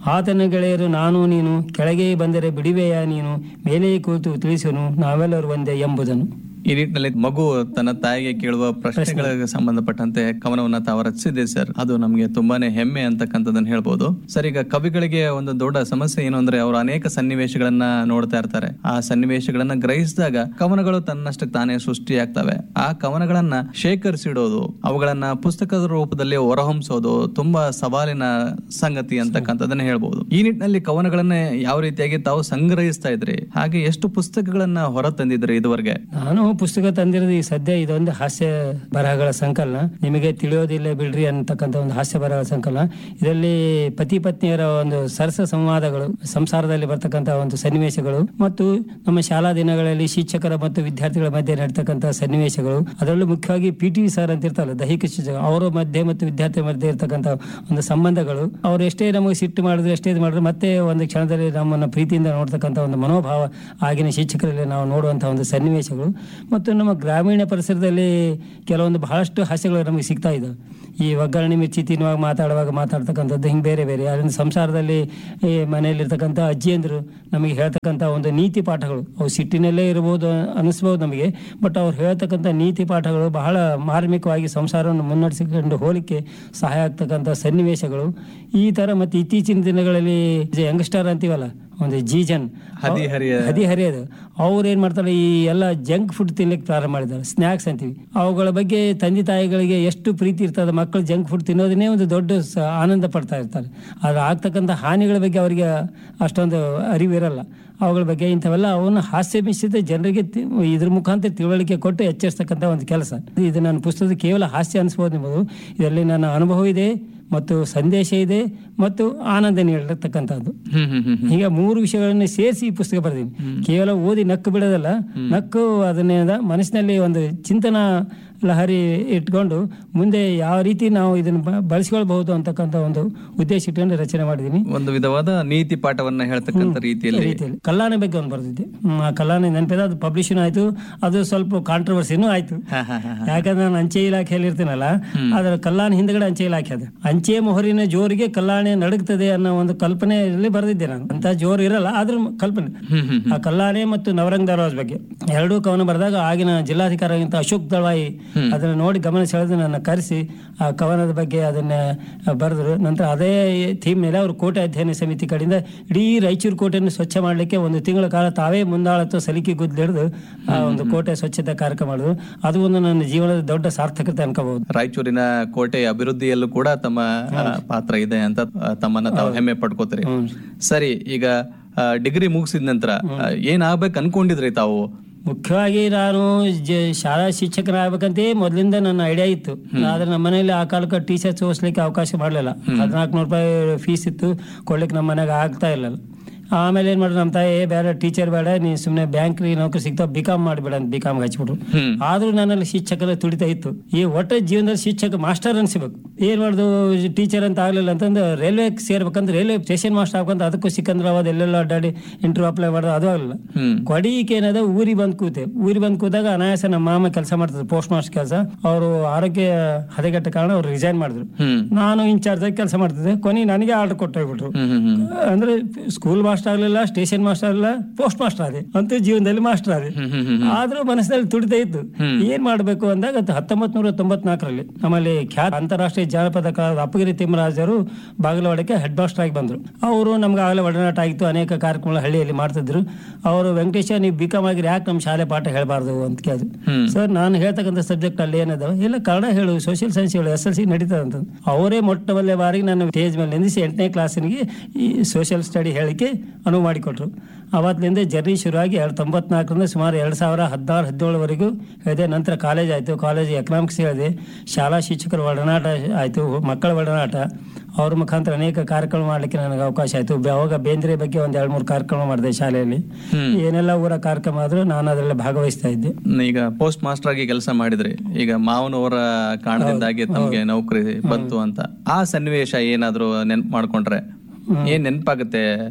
ಆತನ ಗೆಳೆಯರು ನಾನು ನೀನು ಕೆಳಗೆ ಬಂದರೆ ಬಿಡಿವೆಯ ನೀನು ಮೇಲೆ ಕೂತು ತಿಳಿಸುನು ನಾವೆಲ್ಲರೂ ಒಂದೇ ಎಂಬುದನ್ನು ಈ ನಿಟ್ಟಿನಲ್ಲಿ ಮಗು ತನ್ನ ತಾಯಿಗೆ ಕೇಳುವ ಪ್ರಶ್ನೆಗಳಿಗೆ ಸಂಬಂಧಪಟ್ಟಂತೆ ಕವನವನ್ನ ತಾವು ರಚಿಸಿದೆ ಸರ್ ಅದು ನಮಗೆ ತುಂಬಾನೇ ಹೆಮ್ಮೆ ಅಂತಕ್ಕಂಥದ್ದನ್ನ ಹೇಳ್ಬೋದು ಸರ್ ಈಗ ಕವಿಗಳಿಗೆ ಒಂದು ದೊಡ್ಡ ಸಮಸ್ಯೆ ಏನು ಅಂದ್ರೆ ಅವರು ಅನೇಕ ಸನ್ನಿವೇಶಗಳನ್ನ ನೋಡ್ತಾ ಇರ್ತಾರೆ ಆ ಸನ್ನಿವೇಶಗಳನ್ನ ಗ್ರಹಿಸಿದಾಗ ಕವನಗಳು ತನ್ನಷ್ಟಕ್ಕೆ ತಾನೇ ಸೃಷ್ಟಿಯಾಗ್ತವೆ ಆ ಕವನಗಳನ್ನ ಶೇಖರಿಸಿಡೋದು ಅವುಗಳನ್ನ ಪುಸ್ತಕದ ರೂಪದಲ್ಲಿ ಹೊರಹೊಮ್ಸೋದು ತುಂಬಾ ಸವಾಲಿನ ಸಂಗತಿ ಅಂತಕ್ಕಂಥದ್ದನ್ನ ಹೇಳ್ಬೋದು ಈ ನಿಟ್ಟಿನಲ್ಲಿ ಕವನಗಳನ್ನ ಯಾವ ರೀತಿಯಾಗಿ ತಾವು ಸಂಗ್ರಹಿಸ್ತಾ ಇದ್ರಿ ಹಾಗೆ ಎಷ್ಟು ಪುಸ್ತಕಗಳನ್ನ ಹೊರ ತಂದಿದ್ರಿ ಇದುವರೆಗೆ ನಾನು ಪುಸ್ತಕ ತಂದಿರೋದು ಈ ಸದ್ಯ ಇದೊಂದು ಹಾಸ್ಯ ಬರಹಗಳ ಸಂಕಲನ ನಿಮಗೆ ತಿಳಿಯೋದಿಲ್ಲ ಬಿಡ್ರಿ ಅಂತಕ್ಕಂಥ ಒಂದು ಹಾಸ್ಯ ಬರಹಗಳ ಸಂಕಲನ ಇದರಲ್ಲಿ ಪತಿ ಪತ್ನಿಯರ ಒಂದು ಸರಸ ಸಂವಾದಗಳು ಸಂಸಾರದಲ್ಲಿ ಬರ್ತಕ್ಕಂಥ ಒಂದು ಸನ್ನಿವೇಶಗಳು ಮತ್ತು ನಮ್ಮ ಶಾಲಾ ದಿನಗಳಲ್ಲಿ ಶಿಕ್ಷಕರ ಮತ್ತು ವಿದ್ಯಾರ್ಥಿಗಳ ಮಧ್ಯೆ ನಡೀತಕ್ಕಂಥ ಸನ್ನಿವೇಶಗಳು ಅದರಲ್ಲೂ ಮುಖ್ಯವಾಗಿ ಪಿ ಟಿ ಸರ್ ಅಂತ ಇರ್ತಾರಲ್ಲ ದೈಹಿಕ ಶಿಕ್ಷಕ ಅವರ ಮಧ್ಯೆ ಮತ್ತು ವಿದ್ಯಾರ್ಥಿ ಮಧ್ಯೆ ಇರ್ತಕ್ಕಂಥ ಒಂದು ಸಂಬಂಧಗಳು ಅವ್ರು ಎಷ್ಟೇ ನಮಗೆ ಸಿಟ್ಟು ಮಾಡಿದ್ರು ಎಷ್ಟೇ ಇದು ಮಾಡಿದ್ರು ಮತ್ತೆ ಒಂದು ಕ್ಷಣದಲ್ಲಿ ನಮ್ಮನ್ನು ಪ್ರೀತಿಯಿಂದ ನೋಡ್ತಕ್ಕಂಥ ಒಂದು ಮನೋಭಾವ ಆಗಿನ ಶಿಕ್ಷಕರಲ್ಲಿ ನಾವು ನೋಡುವಂಥ ಒಂದು ಸನ್ನಿವೇಶಗಳು ಮತ್ತು ನಮ್ಮ ಗ್ರಾಮೀಣ ಪರಿಸರದಲ್ಲಿ ಕೆಲವೊಂದು ಬಹಳಷ್ಟು ಹಾಸ್ಯಗಳು ನಮಗೆ ಸಿಗ್ತಾ ಇದ್ದಾವೆ ಈ ಒಗ್ಗರಣೆ ಮಿರ್ಚಿ ತಿನ್ನುವಾಗ ಮಾತಾಡುವಾಗ ಮಾತಾಡ್ತಕ್ಕಂಥದ್ದು ಹಿಂಗೆ ಬೇರೆ ಬೇರೆ ಅದರಿಂದ ಸಂಸಾರದಲ್ಲಿ ಈ ಮನೆಯಲ್ಲಿರ್ತಕ್ಕಂಥ ಅಜ್ಜಿಯಂದರು ನಮಗೆ ಹೇಳ್ತಕ್ಕಂಥ ಒಂದು ನೀತಿ ಪಾಠಗಳು ಅವು ಸಿಟ್ಟಿನಲ್ಲೇ ಇರ್ಬೋದು ಅನಿಸ್ಬೋದು ನಮಗೆ ಬಟ್ ಅವ್ರು ಹೇಳ್ತಕ್ಕಂಥ ನೀತಿ ಪಾಠಗಳು ಬಹಳ ಮಾರ್ಮಿಕವಾಗಿ ಸಂಸಾರವನ್ನು ಮುನ್ನಡೆಸಿಕೊಂಡು ಹೋಲಿಕ್ಕೆ ಸಹಾಯ ಆಗ್ತಕ್ಕಂಥ ಸನ್ನಿವೇಶಗಳು ಈ ಥರ ಮತ್ತು ಇತ್ತೀಚಿನ ದಿನಗಳಲ್ಲಿ ಯಂಗ್ಸ್ಟರ್ ಅಂತೀವಲ್ಲ ಒಂದು ಜೀಜನ್ ಹದಿಹರಿಯ ಹದಿಹರಿಯದು ಅವ್ರು ಏನ್ ಮಾಡ್ತಾರೆ ಈ ಎಲ್ಲ ಜಂಕ್ ಫುಡ್ ತಿನ್ಲಿಕ್ಕೆ ಪ್ರಾರಂಭ ಮಾಡಿದ್ದಾರೆ ಸ್ನ್ಯಾಕ್ಸ್ ಅಂತೀವಿ ಅವುಗಳ ಬಗ್ಗೆ ತಂದೆ ತಾಯಿಗಳಿಗೆ ಎಷ್ಟು ಪ್ರೀತಿ ಇರ್ತದೆ ಮಕ್ಕಳು ಜಂಕ್ ಫುಡ್ ತಿನ್ನೋದನ್ನೇ ಒಂದು ದೊಡ್ಡ ಸ- ಆನಂದ ಪಡ್ತಾ ಇರ್ತಾರೆ ಅದು ಆಗ್ತಕ್ಕಂಥ ಹಾನಿಗಳ ಬಗ್ಗೆ ಅವರಿಗೆ ಅಷ್ಟೊಂದು ಅರಿವಿರಲ್ಲ ಅವುಗಳ ಬಗ್ಗೆ ಇಂಥವೆಲ್ಲ ಅವನ್ನ ಹಾಸ್ಯ ಮಿಶ್ರಿತ ಜನರಿಗೆ ತಿ- ಇದ್ರ ಮುಖಾಂತರ ತಿಳುವಳಿಕೆ ಕೊಟ್ಟು ಎಚ್ಚರಿಸ್ತಕ್ಕಂಥ ಒಂದು ಕೆಲಸ ಇದು ನನ್ನ ಪುಸ್ತಕದ ಕೇವಲ ಹಾಸ್ಯ ಅನಿಸ್ಬೋದು ನಿಮ್ಮದು ಇದರಲ್ಲಿ ನನ್ನ ಅನುಭವ ಇದೆ ಮತ್ತು ಸಂದೇಶ ಇದೆ ಮತ್ತು ಆನಂದ ನೀಡಿರ್ತಕ್ಕಂಥದ್ದು ಹ್ಮ್ ಹ್ಮ್ ಹ್ಮ್ ಹೀಗೆ ಮೂರು ವಿಷಯಗಳನ್ನು ಸೇರಿಸಿ ಈ ಪುಸ್ತಕ ಬರೆದೀನಿ ಕೇವಲ ಓದಿ ನಕ್ಕು ಬಿಡೋದಲ್ಲ ನಕ್ಕು ಅದನ್ನ ಮನಸ್ಸಿನಲ್ಲಿ ಒಂದು ಚಿಂತನ ಲಹರಿ ಇಟ್ಕೊಂಡು ಮುಂದೆ ಯಾವ ರೀತಿ ನಾವು ಇದನ್ನು ಬ- ಬಳಸ್ಕೊಳ್ಬಹುದು ಅಂತಕ್ಕಂಥ ಒಂದು ಉದ್ದೇಶ ಇಟ್ಕೊಂಡು ರಚನೆ ಮಾಡಿದ್ದೀನಿ ಒಂದು ವಿಧವಾದ ನೀತಿ ಪಾಠವನ್ನ ಹೇಳ್ತಕ್ಕಂಥ ರೀತಿಯಲ್ಲಿ ರೀತಿಯಲ್ಲಿ ಕಲ್ಯಾಣ ಬಗ್ಗೆ ಒಂದು ಬರೆದಿದ್ದೆ ಹ್ಮ್, ಆ ಕಲ್ಯಾಣ ನೆನಪಿದೆ ಅದು ಪಬ್ಲಿಷನ್ ಆಯ್ತು ಅದು ಸ್ವಲ್ಪ ಕಾಂಟ್ರವರ್ಸಿನೂ ಆಯ್ತು ಹಾ, ಹಾ, ಹಾ, ಹಾ. ಯಾಕಂದ್ರೆ ನಾನು ಅಂಚೆ ಇಲಾಖೆಯಲ್ಲಿ ಇರ್ತೀನಲ್ಲ ಅದರ ಕಲ್ಯಾಣ ಹಿಂದ್ಗಡೆ ಅಂಚೆ ಇಲಾಖೆ ಅದು ಅಂಚೆ ಮೊಹರಿನ ಜೋರಿಗೆ ಕಲ್ಯಾಣಿ ನಡುಗ್ತದೆ ಅನ್ನೋ ಒಂದು ಕಲ್ಪನೆಯಲ್ಲಿ ಬರೆದಿದ್ದೆ ನಾನು ಅಂತ ಜೋರು ಇರಲ್ಲ ಆದ್ರೂ ಕಲ್ಪನೆ ಹ್ಮ್ ಹ್ಮ್ ಆ ಕಲ್ಯಾಣಿ ಮತ್ತು ನವರಂಗ್ ದರ್ವಾಜ್ ಬಗ್ಗೆ ಎರಡೂ ಕವನ ಬರೆದಾಗ ಆಗಿನ ಜಿಲ್ಲಾಧಿಕಾರಿ ಅಂತ ಅಶೋಕ್ ದಳವಾಯಿ ಅದನ್ನ ನೋಡಿ ಗಮನ ಸೆಳೆದು ನನ್ನ ಕರೆಸಿ ಆ ಕವನದ ಬಗ್ಗೆ ಅದನ್ನ ಬರೆದ್ರು ನಂತರ ಅದೇ ಥೀಮ್ ಮೇಲೆ ಅವರು ಕೋಟೆ ಅಧ್ಯಯನ ಸಮಿತಿ ಕಡೆಯಿಂದ ಇಡೀ ರಾಯಚೂರು ಕೋಟೆಯನ್ನು ಸ್ವಚ್ಛ ಮಾಡಲಿಕ್ಕೆ ಒಂದು ತಿಂಗಳ ಕಾಲ ತಾವೇ ಮುಂದಾಳತ್ವ ಸಲಿಕೆ ಗುದ್ದಲಿಡಿದು ಆ ಒಂದು ಕೋಟೆ ಸ್ವಚ್ಛತೆ ಕಾರ್ಯಕ್ರಮ ಮಾಡಿದ್ರು ಅದು ಒಂದು ನನ್ನ ಜೀವನದ ದೊಡ್ಡ ಸಾರ್ಥಕತೆ ಅನ್ಕೋಬಹುದು ರಾಯಚೂರಿನ ಕೋಟೆ ಅಭಿವೃದ್ಧಿಯಲ್ಲೂ ಕೂಡ ತಮ್ಮ ಆ, ಪಾತ್ರ ಇದೆ ಅಂತ ಆ, ತಮ್ಮನ್ನ ತಾವು ಹೆಮ್ಮೆ ಪಡ್ಕೋತೀರಿ ಹ್ಮ್. ಸರಿ ಈಗ ಡಿಗ್ರಿ ಮುಗಿಸಿದ ನಂತರ ಆ, ಏನ್ ಆಗ್ಬೇಕು ಅನ್ಕೊಂಡಿದ್ರಿ ತಾವು ಮುಖ್ಯವಾಗಿ ನಾನು ಜ ಶಾಲಾ ಶಿಕ್ಷಕರಾಗಬೇಕಂತ ಮೊದಲಿಂದ ನನ್ನ ಐಡಿಯಾ ಇತ್ತು ಆದ್ರೆ ನಮ್ಮ ಮನೇಲಿ ಆ ಕಾಲಕ್ಕೆ ಟೀಚರ್ಸ್ ಓದಿಸ್ಲಿಕ್ಕೆ ಅವಕಾಶ ಮಾಡಲಿಲ್ಲ ಹದಿನಾಲ್ಕು ನೂರು ರೂಪಾಯಿ ಫೀಸ್ ಇತ್ತು ಕೊಡ್ಲಿಕ್ಕೆ ನಮ್ಮ ಮನೆಗೆ ಆಗ್ತಾ ಇಲ್ಲಲ್ಲ ಆಮೇಲೆ ಏನ್ ಮಾಡಿದ್ರು ನಮ್ಮ ತಾಯಿ "ಏ, ಬೇಡ ಟೀಚರ್ ಬೇಡ ನೀ ಸುಮ್ಮನೆ ಬ್ಯಾಂಕ್ ನೌಕರಿ ಸಿಗ್ತಾವ ಬಿ ಕಾಮ್ ಮಾಡಿಬೇಡ ಅಂತ ಬಿ ಕಾಮ್ ಹಚ್ಬಿಟ್ರು ಹ್ಮ್ ಆದ್ರೂ ನನ್ನಲ್ಲಿ ಶಿಕ್ಷಕರ ತುಡಿತ ಇತ್ತು ಈ ಒಟ್ಟ ಜೀವನದಲ್ಲಿ ಶಿಕ್ಷಕ ಮಾಸ್ಟರ್ ಅನ್ಸಿಬೇಕು ಏನ್ ಮಾಡುದು ಟೀಚರ್ ಅಂತ ಆಗ್ಲಿಲ್ಲ ಅಂತಂದು ರೈಲ್ವೆ ಸೇರ್ಬೇಕಂದ್ರೆ ರೈಲ್ವೆ ಸ್ಟೇಷನ್ ಮಾಸ್ಟರ್ ಆಗ್ಬೇಕಂತ ಅದಕ್ಕೂ ಸಿಕಂದ್ರಾಬಾದ್ ಎಲ್ಲೆಲ್ಲ ಅಡ್ಡಾಡಿ ಇಂಟರ್ವ್ಯೂ ಅಪ್ಲೈ ಮಾಡೋದು ಅದು ಆಗಲಿಲ್ಲ ಹ್ಮ್ ಕೊಡೀಕೆ ಏನದ ಊರಿಗೆ ಬಂದ್ ಕೂತೆ ಊರಿಗೆ ಬಂದ್ ಕೂತಾಗ ಅನಾಯಾಸ ನಮ್ಮ ಮಾಮ ಕೆಲಸ ಮಾಡ್ತಿದ್ರು ಪೋಸ್ಟ್ ಮಾಸ್ಟರ್ ಕೆಲಸ ಅವರು ಆರೋಗ್ಯ ಹದಗೆಟ್ಟ ಕಾರಣ ಅವ್ರು ರಿಸೈನ್ ಮಾಡಿದ್ರು ಹ್ಮ್ ನಾನು ಇನ್ಚಾರ್ಜ್ ಆಗಿ ಕೆಲಸ ಮಾಡ್ತಿದ್ದೆ ಕೊನೆ ನನಗೆ ಆರ್ಡರ್ ಕೊಟ್ಟು ಹೋಗ್ಬಿಟ್ರು ಹ್ಮ್ ಹ್ಮ್ ಹ್ಮ್ ಅಂದ್ರೆ ಸ್ಕೂಲ್ ಮಾಸ್ಟರ್ ಆಗ್ಲಿಲ್ಲ ಸ್ಟೇಷನ್ ಮಾಸ್ಟರ್ ಆಗಲಿಲ್ಲ ಪೋಸ್ಟ್ ಮಾಸ್ಟರ್ ಆದೆ ಅಂತೂ ಜೀವನದಲ್ಲಿ ಮಾಸ್ಟರ್ ಆದೆ ಹ್ಮ್ ಹ್ಮ್ ಹ್ಮ್ ಆದ್ರೂ ಮನಸ್ಸಲ್ಲಿ ತುಡಿತಾ ಇತ್ತು ಏನ್ ಮಾಡ್ಬೇಕು ಅಂದಾಗ ಹತ್ತೊಂಬತ್ ನೂರ ತೊಂಬತ್ನಾಲ್ಕರಲ್ಲಿ ನಮ್ಮಲ್ಲಿ ಖ್ಯಾತ ಅಂತಾರಾಷ್ಟ್ರೀಯ ಜಾನಪದ ಕಲಾವಿದ ಅಪ್ಪಗಿರಿ ತಿಮ್ಮರಾಜರು ಬಾಗಲವಾಡಕ್ಕೆ ಹೆಡ್ ಮಾಸ್ಟರ್ ಆಗಿ ಬಂದ್ರು ಅವರು ನಮ್ಗೆ ಆಗಲೇ ಒಡನಾಟ ಆಗಿತ್ತು ಅನೇಕ ಕಾರ್ಯಕ್ರಮಗಳು ಹಳ್ಳಿಯಲ್ಲಿ ಮಾಡ್ತಿದ್ರು ಅವರು ವೆಂಕಟೇಶ ನೀವು ಬಿ ಕಾಮ್ ಆಗಿರಿ ಯಾಕೆ ನಮ್ಮ ಶಾಲೆ ಪಾಠ ಹೇಳಬಾರ್ದು ಅಂತ ಕೇಳಿದ್ರು ಹ್ಮ್ ಸರ್ ನಾನು ಹೇಳ್ತಕ್ಕಂಥ ಸಬ್ಜೆಕ್ಟ್ ಅಲ್ಲಿ ಏನದಾವ ಇಲ್ಲ ಕನ್ನಡ ಹೇಳು ಸೋಷಿಯಲ್ ಸೈನ್ಸ್ ಹೇಳು ಎಸ್ ಎಲ್ ಸಿ ನಡೀತದೆ ಅಂತ ಅವರೇ ಮೊಟ್ಟ ಮೊದಲೇ ಬಾರಿಗೆ ನಾನು ಸ್ಟೇಜ್ ಮೇಲೆ ನಿಲ್ಲಿಸಿ ಎಂಟನೇ ಕ್ಲಾಸಿನಿಗೆ ಈ ಸೋಷಿಯಲ್ ಸ್ಟಡಿ ಹೇಳಿಕೆ ಅನುವು ಮಾಡಿಕೊಟ್ರು ಅವತ್ತಿನಿಂದ ಜರ್ನಿ ಶುರುವಾಗಿ ಎರಡು ತೊಂಬತ್ನಾಲ್ಕರಿಂದ ಸುಮಾರು ಎರಡು ಸಾವಿರ ಹದಿನಾರು ಹದಿನೇಳವರೆಗೂ ಹೇಳಿದೆ ನಂತರ ಕಾಲೇಜ್ ಆಯಿತು ಕಾಲೇಜ್ ಎಕನಾಮಿಕ್ಸ್ ಹೇಳಿದೆ ಶಾಲಾ ಶಿಕ್ಷಕರ ಒಡನಾಟ ಆಯಿತು ಮಕ್ಕಳ ಒಡನಾಟ ಅವ್ರ ಮುಖಾಂತರ ಅನೇಕ ಕಾರ್ಯಕ್ರಮ ಮಾಡಲಿಕ್ಕೆ ನನಗೆ ಅವಕಾಶ ಆಯಿತು ಅವಾಗ ಬೇಂದ್ರೆ ಬಗ್ಗೆ ಒಂದು ಎರಡು ಮೂರು ಕಾರ್ಯಕ್ರಮ ಮಾಡಿದೆ ಶಾಲೆಯಲ್ಲಿ ಹ್ಮ್ ಏನೆಲ್ಲ ಊರ ಕಾರ್ಯಕ್ರಮ ಆದರೂ ನಾನು ಅದರಲ್ಲಿ ಭಾಗವಹಿಸ್ತಾ ಇದ್ದೆ ಈಗ ಪೋಸ್ಟ್ ಮಾಸ್ಟರ್ ಆಗಿ ಕೆಲಸ ಮಾಡಿದ್ರಿ ಈಗ ಮಾವನವರ ಕಾರಣದಿಂದಾಗಿ ತಮ್ಗೆ ನೌಕರಿ ಬಂತು ಅಂತ ಆ ಸನ್ನಿವೇಶ ಏನಾದ್ರು ನೆನ್ಪು ಮಾಡ್ಕೊಂಡ್ರೆ ಏನ್ ನೆನಪಾಗುತ್ತೆ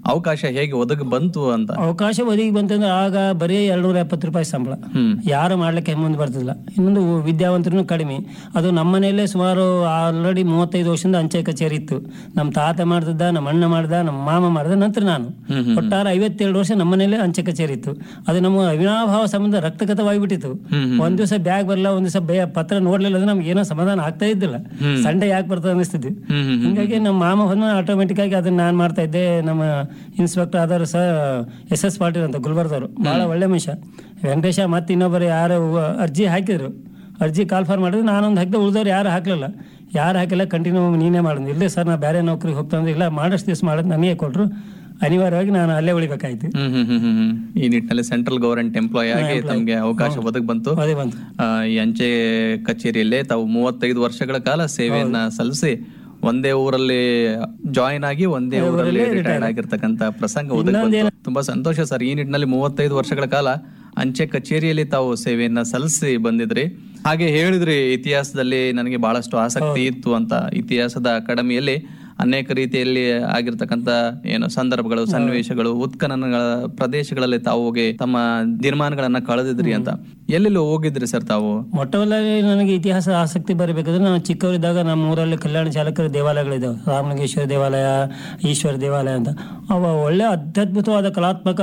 ಅವಕಾಶ ಹೇಗೆ ಒದಗಿ ಬಂತು ಅಂತ ಅವಕಾಶ ಒದಗಿ ಬಂತಂದ್ರೆ ಆಗ ಬರೀ ಎರಡ್ನೂರ ಎಪ್ಪತ್ತು ರೂಪಾಯಿ ಸಂಬಳ ಹ್ಮ್ ಯಾರು ಮಾಡ್ಲಿಕ್ಕೆ ಮುಂದೆ ಬರ್ತಿಲ್ಲ ಇನ್ನೊಂದು ವಿದ್ಯಾವಂತರು ಕಡಿಮೆ ಅದು ನಮ್ಮ ಮನೆಯಲ್ಲೇ ಸುಮಾರು ಆಲ್ರೆಡಿ ಮೂವತ್ತೈದು ವರ್ಷದಿಂದ ಅಂಚೆ ಕಚೇರಿ ಇತ್ತು ನಮ್ಮ ತಾತ ಮಾಡ್ತಿದ್ದ ನಮ್ಮ ಅಣ್ಣ ಮಾಡ್ದ ನಮ್ಮ ಮಾಮ ಮಾಡ್ದ ನಂತರ ನಾನು ಹ್ಮ್ ಹ್ಮ್ ಒಟ್ಟಾರೆ ಐವತ್ತೇಳು ವರ್ಷ ನಮ್ಮ ಮನೆಯಲ್ಲೇ ಅಂಚೆ ಕಚೇರಿ ಇತ್ತು ಅದು ನಮ್ಮ ಅವಿನಾಭಾವ ಸಂಬಂಧ ರಕ್ತಗತವಾಗಿಬಿಟ್ಟಿತ್ತು ಹ್ಮ್ ಹ್ಮ್ ಒಂದ್ ದಿವಸ ಬ್ಯಾಗ್ ಬರಲ್ಲ ಒಂದ್ ದಿವಸ ಬೇ ಪತ್ರ ನೋಡ್ಲಿಲ್ಲ ಅಂದ್ರೆ ನಮ್ಗೆ ಏನೋ ಸಮಾಧಾನ ಆಗ್ತಾ ಇದ್ದಿಲ್ಲ ಹ್ಮ್. ಸಂಡೆ ಯಾಕೆ ಬರ್ತದೆ ಅನಿಸ್ತಿದ್ವಿ ಹ್ಮ್ ಹ್ಮ್ ಹಿಂಗಾಗಿ ನಮ್ಮ ಮಾಮ ಹೊನ್ನ ಆಟೋಮೆಟಿಕ್ ಆಗಿ ಅದನ್ನ ನಾನು ಮಾಡ್ತಾ ಇದ್ದೆ ನಮ್ಮ ಇನ್ಸ್ಪೆಕ್ಟರ್ ಆದವರು ಸಹ ಎಸ್ ಎಸ್ ಪಾಟೀಲ್ ಅಂತ ಗುಲ್ಬರ್ದವರು ಬಹಳ ಒಳ್ಳೆ ಮನುಷ್ಯ ವೆಂಕಟೇಶ ಮತ್ತೆ ಇನ್ನೊಬ್ಬರು ಯಾರು ಅರ್ಜಿ ಹಾಕಿದ್ರು ಅರ್ಜಿ ಕಾಲ್ಫಾರ್ ಮಾಡಿದ್ರು ನಾನೊಂದು ಹಾಕಿದೆ ಉಳಿದವ್ರು ಯಾರು ಹಾಕ್ಲಿಲ್ಲ ಯಾರು ಹಾಕಿಲ್ಲ ಕಂಟಿನ್ಯೂ ನೀನೇ ಮಾಡಿದ್ನು ಇಲ್ಲೇ ಸರ್ ನಾ ಬೇರೆ ನೌಕರಿಗೆ ಹೋಗ್ತಾನೆ ಇಲ್ಲ ಮಾಡಷ್ಟು ದಿವಸ ಮಾಡೋದು ನನಗೆ ಕೊಟ್ಟರು ಅನಿವಾರ್ಯವಾಗಿ ನಾನು ಅಲ್ಲೇ ಉಳಿಬೇಕಾಯ್ತು ಹ್ಮ್ ಹ್ಮ್ ಹ್ಮ್ ಹ್ಮ್ ಹ್ಮ್. ಈ ನಿಟ್ಟಿನಲ್ಲಿ ಸೆಂಟ್ರಲ್ ಗವರ್ಮೆಂಟ್ ಎಂಪ್ಲಾಯ್ ಆಗಿ ತಮ್ಗೆ ಅವಕಾಶ ಒದಗಿ ಬಂತು ಅದೇ ಬಂತು ಆ, ಈ ಅಂಚೆ ಕಚೇರಿಯಲ್ಲೇ ತಾವು ಮೂವತ್ತೈದು ವರ್ಷಗಳ ಕಾಲ ಸೇವೆಯನ್ನ ಸಲ್ಲಿಸಿ ಒಂದೇ ಊರಲ್ಲಿ ಜಾಯಿನ್ ಆಗಿ ಒಂದೇ ಊರಲ್ಲಿ ರಿಟೈರ್ಡ್ ಆಗಿರ್ತಕ್ಕಂತ ಪ್ರಸಂಗ ಒದಗಿ ಬಂತು ತುಂಬಾ ಸಂತೋಷ ಸರ್ ಈ ನಿಟ್ಟಿನಲ್ಲಿ ಮೂವತ್ತೈದು ವರ್ಷಗಳ ಕಾಲ ಅಂಚೆ ಕಚೇರಿಯಲ್ಲಿ ತಾವು ಸೇವೆಯನ್ನ ಸಲ್ಲಿಸಿ ಬಂದಿದ್ರಿ ಹಾಗೆ ಹೇಳಿದ್ರಿ ಇತಿಹಾಸದಲ್ಲಿ ನನಗೆ ಬಹಳಷ್ಟು ಆಸಕ್ತಿ ಇತ್ತು ಅಂತ ಇತಿಹಾಸದ ಅಕಾಡೆಮಿಯಲ್ಲಿ ಅನೇಕ ರೀತಿಯಲ್ಲಿ ಆಗಿರ್ತಕ್ಕಂತ ಏನು ಸಂದರ್ಭಗಳು ಸನ್ನಿವೇಶಗಳು ಉತ್ಖನನಗಳ ಪ್ರದೇಶಗಳಲ್ಲಿ ತಾವು ಹೋಗಿ ತಮ್ಮ ದಿನಮಾನಗಳನ್ನ ಕಳೆದಿದ್ರಿ ಅಂತ ಎಲ್ಲೆಲ್ಲಿ ಹೋಗಿದ್ರಿ ಸರ್ ತಾವು ಮೊಟ್ಟಮೊದಲೇ ನನಗೆ ಇತಿಹಾಸ ಆಸಕ್ತಿ ಬರಬೇಕಾದ್ರೆ ನಾನು ಚಿಕ್ಕವರಿದ್ದಾಗ ನಮ್ಮ ಊರಲ್ಲಿ ಕಲ್ಯಾಣ ಚಾಲಕರ ದೇವಾಲಯಗಳಿದ್ದಾವೆ ರಾಮಲಿಂಗೇಶ್ವರ ದೇವಾಲಯ ಈಶ್ವರ ದೇವಾಲಯ ಅಂತ ಅವ ಒಳ್ಳೆ ಅತ್ಯದ್ಭುತವಾದ ಕಲಾತ್ಮಕ